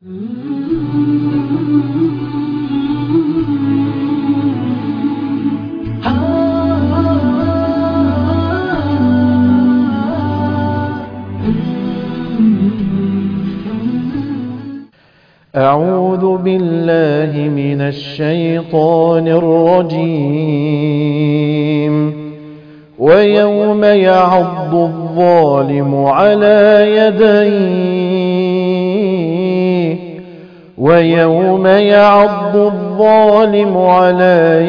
أعوذ بالله من الشيطان الرجيم ويوم يعض الظالم على يديه ويوم يعض الظالم على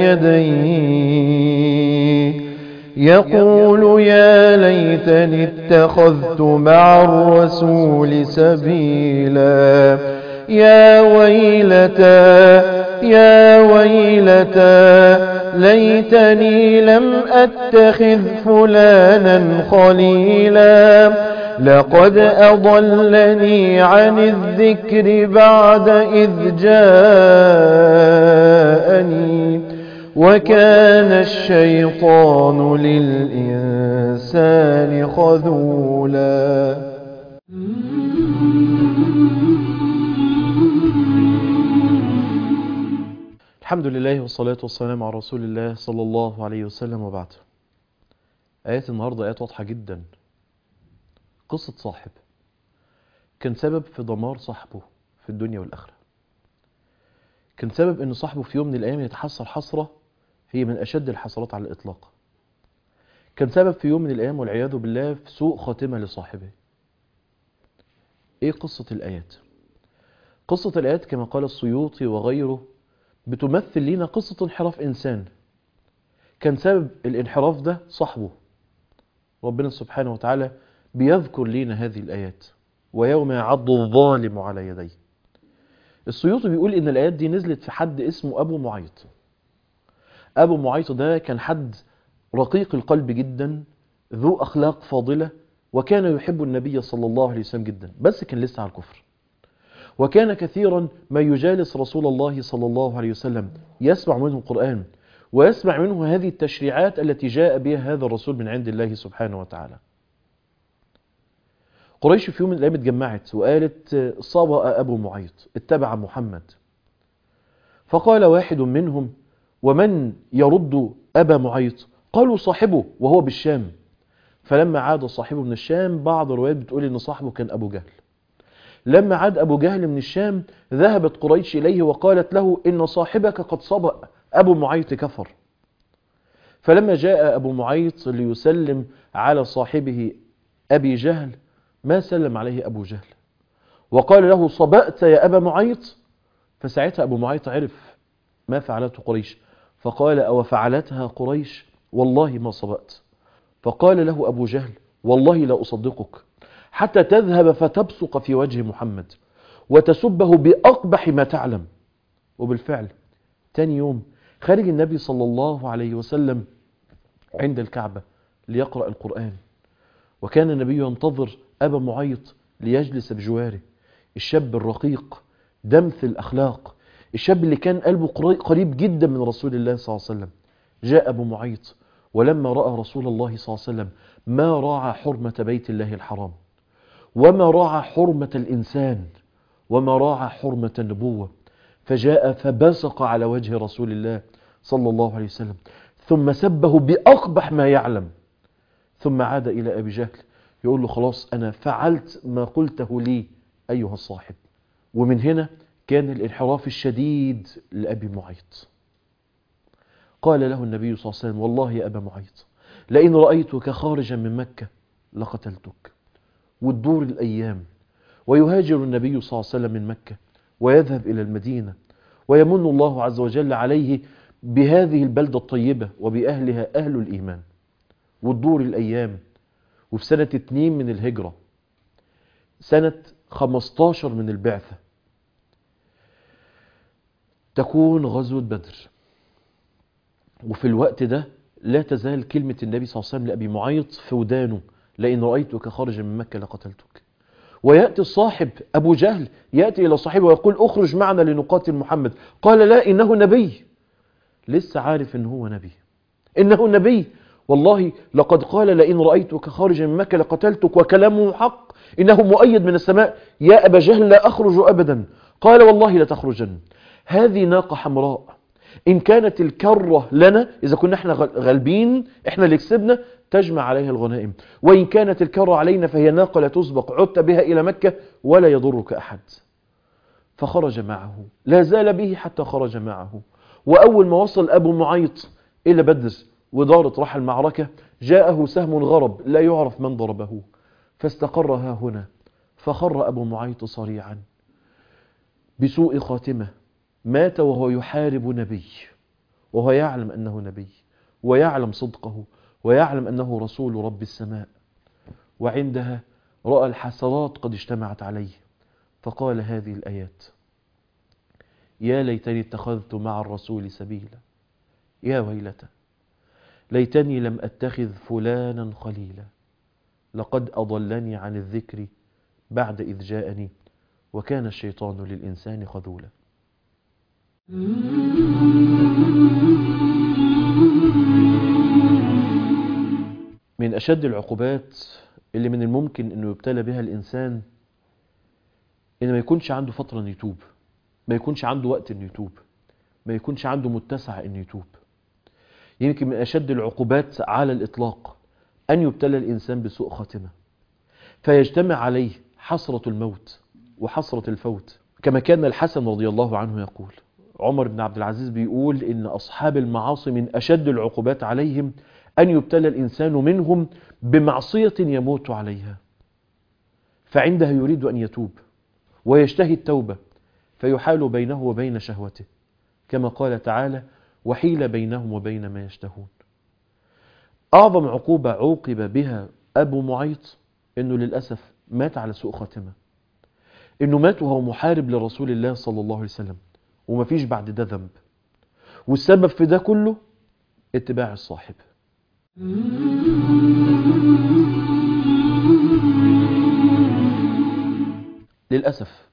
يديه يقول يا ليتني اتخذت مع الرسول سبيلا يا ويلتى يا ويلتى ليتني لم أتخذ فلانا خليلا لقد أضلني عن الذكر بعد إذ جاءني وكان الشيطان للإنسان خذولا الحمد لله والصلاة والسلام على رسول الله صلى الله عليه وسلم وبعد آيات النهاردة آيات واضحة جدا قصة صاحب كان سبب في دمار صاحبه في الدنيا والآخرة كان سبب أن صاحبه في يوم من الأيام يتحسر حسرة هي من أشد الحسرات على الإطلاق كان سبب في يوم من الأيام والعياذ بالله في سوء خاتمة لصاحبه إيه قصة الآيات؟ قصة الآيات كما قال السيوطي وغيره بتمثل لنا قصة انحراف إنسان كان سبب الانحراف ده صاحبه ربنا سبحانه وتعالى بيذكر لنا هذه الآيات ويوم يعض الظالم على يديه السيوطي بيقول إن الآيات دي نزلت في حد اسمه أبو معيط أبو معيط ده كان حد رقيق القلب جدا ذو أخلاق فاضلة وكان يحب النبي صلى الله عليه وسلم جدا بس كان لسه على الكفر وكان كثيرا ما يجالس رسول الله صلى الله عليه وسلم يسمع منه القرآن ويسمع منه هذه التشريعات التي جاء بها هذا الرسول من عند الله سبحانه وتعالى قريش في يوم من الأيام اتجمعت وقالت صبأ أبو معيط اتبع محمد فقال واحد منهم ومن يرد أبا معيط قالوا صاحبه وهو بالشام فلما عاد صاحبه من الشام بعض الروايات بتقول ان صاحبه كان أبو جهل لما عاد أبو جهل من الشام ذهبت قريش إليه وقالت له إن صاحبك قد صبأ أبو معيط كفر فلما جاء أبو معيط ليسلم على صاحبه أبي جهل ما سلم عليه أبو جهل وقال له صبأت يا أبا معيط فساعتها أبو معيط عرف ما فعلته قريش فقال أو فعلتها قريش والله ما صبأت فقال له أبو جهل والله لا أصدقك حتى تذهب فتبصق في وجه محمد وتسبه بأقبح ما تعلم وبالفعل تاني يوم خارج النبي صلى الله عليه وسلم عند الكعبة ليقرأ القرآن وكان النبي ينتظر أبا معيط ليجلس بجواره الشاب الرقيق دمث الأخلاق الشاب اللي كان قلبه قريب جدا من رسول الله صلى الله عليه وسلم جاء أبو معيط ولما رأى رسول الله صلى الله عليه وسلم ما راعى حرمة بيت الله الحرام وما راعى حرمة الإنسان وما راعى حرمة النبوة فجاء فبصق على وجه رسول الله صلى الله عليه وسلم ثم سبه بأقبح ما يعلم ثم عاد إلى أبي جهل يقول له خلاص أنا فعلت ما قلته لي أيها الصاحب ومن هنا كان الانحراف الشديد لأبي معيط قال له النبي صلى الله عليه وسلم والله يا أبا معيط لئن رأيتك خارجا من مكة لقتلتك وتدور الأيام ويهاجر النبي صلى الله عليه وسلم من مكة ويذهب إلى المدينة ويمن الله عز وجل عليه بهذه البلدة الطيبة وبأهلها أهل الإيمان وتدور الأيام وفي سنة اتنين من الهجرة سنة 15 من البعثة تكون غزوة بدر وفي الوقت ده لا تزال كلمة النبي صلى الله عليه وسلم لأبي معيط في ودانه لئن رأيتك خارجا من مكة لقتلتك ويأتي الصاحب أبو جهل يأتي إلى صاحبه ويقول أخرج معنا لنقاتل محمد قال لا إنه نبي لسه عارف إن هو نبي إنه نبي والله لقد قال لئن رأيتك خارجا من مكة لقتلتك وكلامه حق إنه مؤيد من السماء يا أبا جهل لا أخرج أبدا قال والله لتخرجن هذه ناقة حمراء إن كانت الكرة لنا إذا كنا احنا غالبين احنا اللي كسبنا تجمع عليها الغنائم وإن كانت الكرة علينا فهي ناقة لا تسبق عدت بها إلى مكة ولا يضرك أحد فخرج معه لا زال به حتى خرج معه وأول ما وصل أبو معيط إلى بدر ودارت راح المعركة جاءه سهم غرب لا يعرف من ضربه فاستقر ها هنا فخر أبو معيط صريعا بسوء خاتمة مات وهو يحارب نبي وهو يعلم أنه نبي ويعلم صدقه ويعلم أنه رسول رب السماء وعندها رأى الحسرات قد اجتمعت عليه فقال هذه الآيات يا ليتني اتخذت مع الرسول سبيلا يا ويلتى ليتني لم أتخذ فلانا خليلا لقد أضلني عن الذكر بعد إذ جاءني وكان الشيطان للإنسان خذولا من أشد العقوبات اللي من الممكن أنه يبتلى بها الإنسان إن ما يكونش عنده فترة أن يتوب ما يكونش عنده وقت أن يتوب ما يكونش عنده متسع أن يتوب يمكن من أشد العقوبات على الإطلاق أن يبتلى الإنسان بسوء خاتمة فيجتمع عليه حسرة الموت وحسرة الفوت كما كان الحسن رضي الله عنه يقول عمر بن عبد العزيز بيقول إن أصحاب المعاصي من أشد العقوبات عليهم أن يبتلى الإنسان منهم بمعصية يموت عليها فعندها يريد أن يتوب ويشتهي التوبة فيحال بينه وبين شهوته كما قال تعالى وحيل بينهم وبين ما يشتهون أعظم عقوبة عوقب بها أبو معيط أنه للأسف مات على سوء خاتمة أنه مات وهو محارب لرسول الله صلى الله عليه وسلم ومفيش بعد ده ذنب والسبب في ده كله اتباع الصاحب للأسف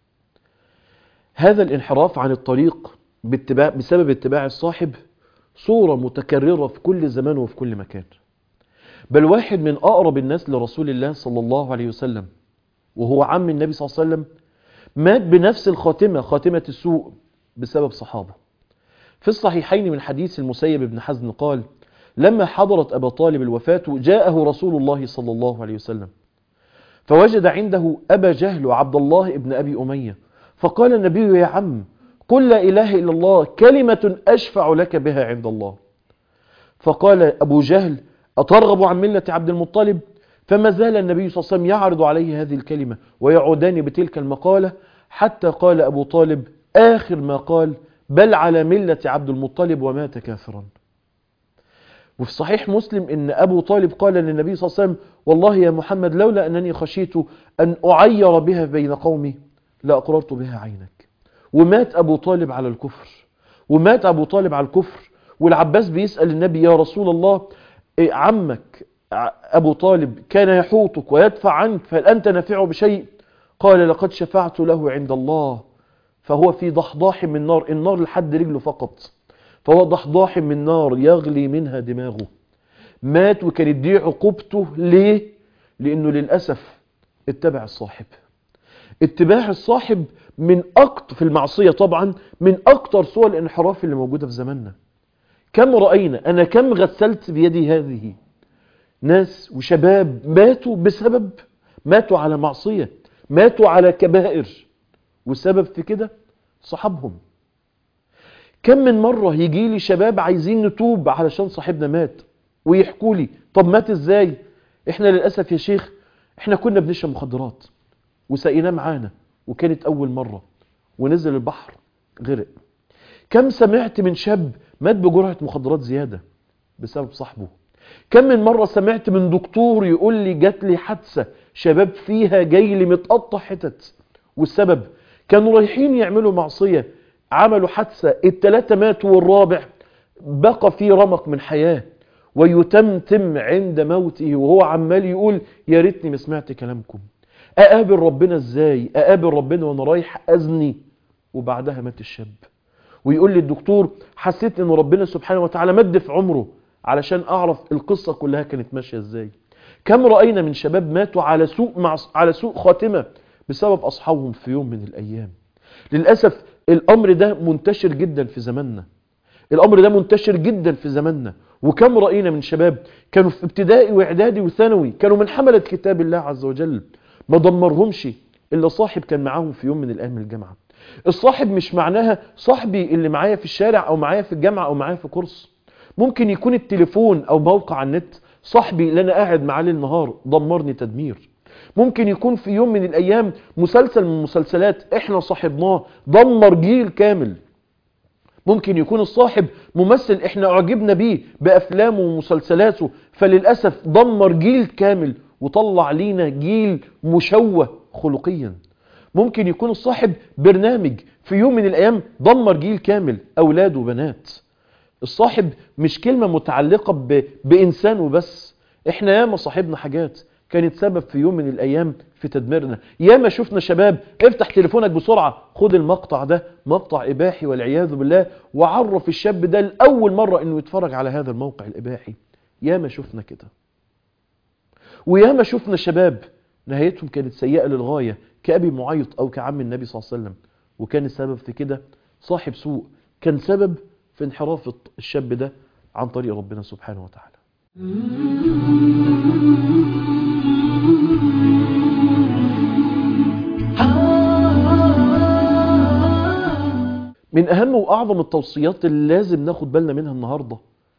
هذا الانحراف عن الطريق باتباع بسبب اتباع الصاحب صورة متكررة في كل زمان وفي كل مكان بل واحد من أقرب الناس لرسول الله صلى الله عليه وسلم وهو عم النبي صلى الله عليه وسلم مات بنفس الخاتمة خاتمة السوء بسبب صحابه في الصحيحين من حديث المسيب بن حزن قال لما حضرت أبا طالب الوفاة جاءه رسول الله صلى الله عليه وسلم فوجد عنده أبا جهل وعبد الله ابن أبي أمية فقال النبي يا عم قل لا إله إلا الله كلمة أشفع لك بها عند الله فقال أبو جهل أترغب عن ملة عبد المطلب فما زال النبي صلى الله عليه وسلم يعرض عليه هذه الكلمة ويعودان بتلك المقالة حتى قال أبو طالب آخر ما قال بل على ملة عبد المطلب ومات كافرا وفي صحيح مسلم ان ابو طالب قال للنبي صلى الله عليه وسلم والله يا محمد لولا انني خشيت ان اعير بها بين قومي لاقررت بها عينك ومات ابو طالب على الكفر ومات ابو طالب على الكفر والعباس بيسأل النبي يا رسول الله إيه عمك ابو طالب كان يحوطك ويدفع عنك فهل انت نافعه بشيء قال لقد شفعت له عند الله فهو في ضحضاح من نار النار لحد رجله فقط فهو ضحضاح من نار يغلي منها دماغه مات وكانت دي عقوبته ليه لانه للأسف اتبع الصاحب اتباع الصاحب من أكتر في المعصية طبعا من أكتر صور الانحراف اللي موجودة في زماننا كم رأينا أنا كم غسلت بيدي هذه ناس وشباب ماتوا بسبب ماتوا على معصية ماتوا على كبائر والسبب في كده صحابهم كم من مرة يجي لي شباب عايزين نتوب علشان صاحبنا مات ويحكوا لي طب مات ازاي احنا للأسف يا شيخ احنا كنا بنشرب مخدرات وسقيناه معانا وكانت أول مرة ونزل البحر غرق كم سمعت من شاب مات بجرعة مخدرات زيادة بسبب صاحبه كم من مرة سمعت من دكتور يقول لي جات لي حادثة شباب فيها جاي لي متقطع حتت والسبب كانوا رايحين يعملوا معصية عملوا حادثة التلاتة ماتوا والرابع بقى في رمق من حياة ويتمتم عند موته وهو عمال يقول يا ريتني ما سمعت كلامكم اقابل ربنا ازاي اقابل ربنا وانا رايح ازني وبعدها مات الشاب ويقول لي الدكتور حسيت ان ربنا سبحانه وتعالى مد في عمره علشان اعرف القصة كلها كانت ماشية ازاي كم رأينا من شباب ماتوا على سوء مع على سوء خاتمة بسبب اصحابهم في يوم من الايام للأسف الأمر ده منتشر جدا في زماننا الأمر ده منتشر جدا في زماننا وكم رأينا من شباب كانوا في ابتدائي واعدادي وثانوي كانوا من حملة كتاب الله عز وجل ما دمرهمش إلا صاحب كان معاهم في يوم من الأيام الجامعة الصاحب مش معناها صاحبي اللي معايا في الشارع أو معايا في الجامعة أو معايا في كورس ممكن يكون التليفون أو موقع على النت صاحبي اللي أنا قاعد معاه للنهار دمرني تدمير ممكن يكون في يوم من الأيام مسلسل من المسلسلات إحنا صاحبناه دمر جيل كامل ممكن يكون الصاحب ممثل احنا اعجبنا بيه بافلامه ومسلسلاته فللاسف دمر جيل كامل وطلع لينا جيل مشوه خلقيا ممكن يكون الصاحب برنامج في يوم من الايام دمر جيل كامل اولاد وبنات الصاحب مش كلمة متعلقة ب... بانسان وبس احنا ياما صاحبنا حاجات كانت سبب في يوم من الايام في تدميرنا ياما شفنا شباب افتح تليفونك بسرعة خد المقطع ده مقطع اباحي والعياذ بالله وعرف الشاب ده لاول مرة انه يتفرج على هذا الموقع الاباحي ياما شفنا كده وياما شفنا شباب نهايتهم كانت سيئة للغاية كأبي معيط او كعم النبي صلى الله عليه وسلم وكان السبب في كده صاحب سوء كان سبب في انحراف الشاب ده عن طريق ربنا سبحانه وتعالى من أهم وأعظم التوصيات اللي لازم ناخد بالنا منها النهاردة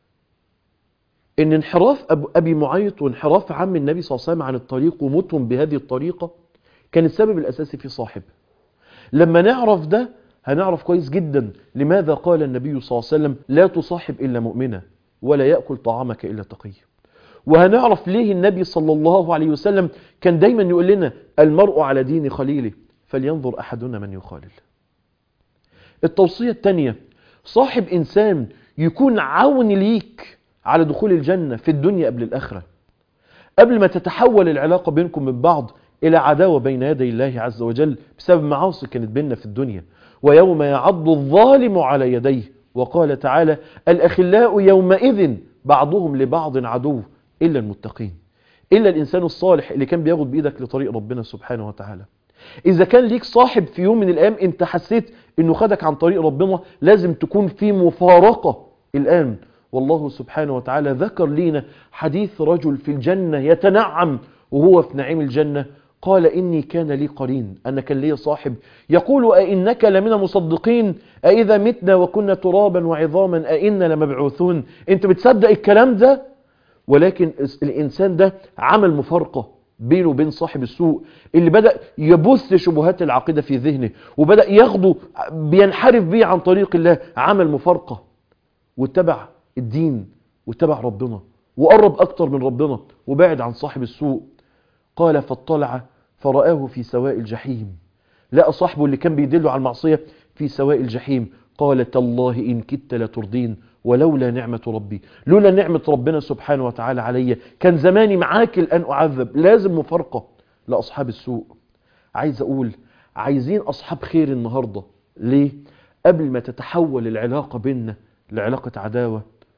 إن انحراف أبي معيط وانحراف عم النبي صلى الله عليه وسلم عن الطريق وموتهم بهذه الطريقة كان السبب الأساسي في صاحب لما نعرف ده هنعرف كويس جدا لماذا قال النبي صلى الله عليه وسلم لا تصاحب إلا مؤمنة ولا يأكل طعامك إلا تقي وهنعرف ليه النبي صلى الله عليه وسلم كان دايما يقول لنا المرء على دين خليله فلينظر أحدنا من يخالل التوصية الثانية صاحب إنسان يكون عون ليك على دخول الجنة في الدنيا قبل الآخرة قبل ما تتحول العلاقة بينكم من بعض إلى عداوة بين يدي الله عز وجل بسبب معاصي كانت بيننا في الدنيا ويوم يعض الظالم على يديه وقال تعالى الأخلاء يومئذ بعضهم لبعض عدو إلا المتقين إلا الإنسان الصالح اللي كان بياخد بإيدك لطريق ربنا سبحانه وتعالى إذا كان ليك صاحب في يوم من الأيام أنت حسيت أنه خدك عن طريق ربنا لازم تكون في مفارقة الآن والله سبحانه وتعالى ذكر لينا حديث رجل في الجنة يتنعم وهو في نعيم الجنة قال إني كان لي قرين أنا كان لي صاحب يقول أئنك لمن المصدقين أئذا متنا وكنا ترابا وعظاما أئنا لمبعوثون أنت بتصدق الكلام ده ولكن الإنسان ده عمل مفارقة بينه وبين صاحب السوء اللي بدأ يبث شبهات العقيدة في ذهنه وبدأ ياخده بينحرف بيه عن طريق الله عمل مفارقة واتبع الدين واتبع ربنا وقرب أكتر من ربنا وبعد عن صاحب السوء قال فاطلع فرآه في سواء الجحيم لقى صاحبه اللي كان بيدله على المعصية في سواء الجحيم قال تالله إن كدت لترضين ولولا نعمة ربي لولا نعمة ربنا سبحانه وتعالى علي كان زماني معاك الآن أعذب لازم مفارقة لأصحاب السوء عايز أقول عايزين أصحاب خير النهاردة ليه؟ قبل ما تتحول العلاقة بيننا لعلاقة عداوة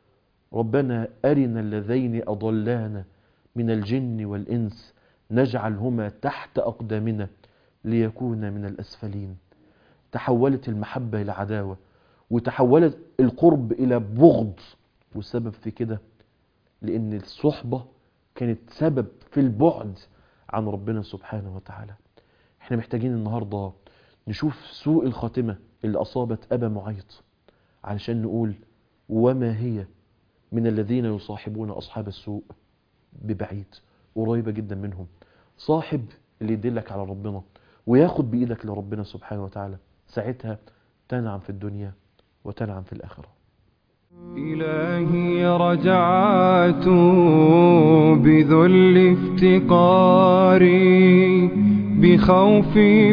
ربنا أرنا اللذين أضلانا من الجن والإنس نجعلهما تحت أقدامنا ليكونا من الأسفلين تحولت المحبة إلى عداوة وتحولت القرب إلى بغض والسبب في كده لأن الصحبة كانت سبب في البعد عن ربنا سبحانه وتعالى احنا محتاجين النهاردة نشوف سوء الخاتمة اللي أصابت أبا معيط علشان نقول وما هي من الذين يصاحبون أصحاب السوء ببعيد قريبة جدا منهم صاحب اللي يدلك على ربنا وياخد بإيدك لربنا سبحانه وتعالى ساعتها تنعم في الدنيا وتنعم في الآخرة إلهي رجعت بذل افتقاري بخوفي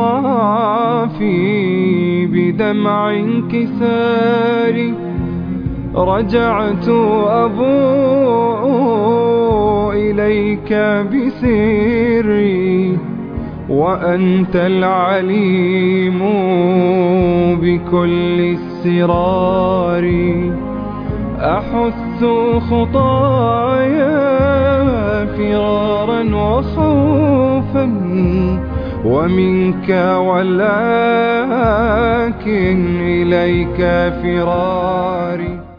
بضعفي بدمع انكساري رجعت أبوء إليك بسري وأنت العليم بكل السرار أحث خطايا فرارا وخوفا ومنك ولكن إليك فراري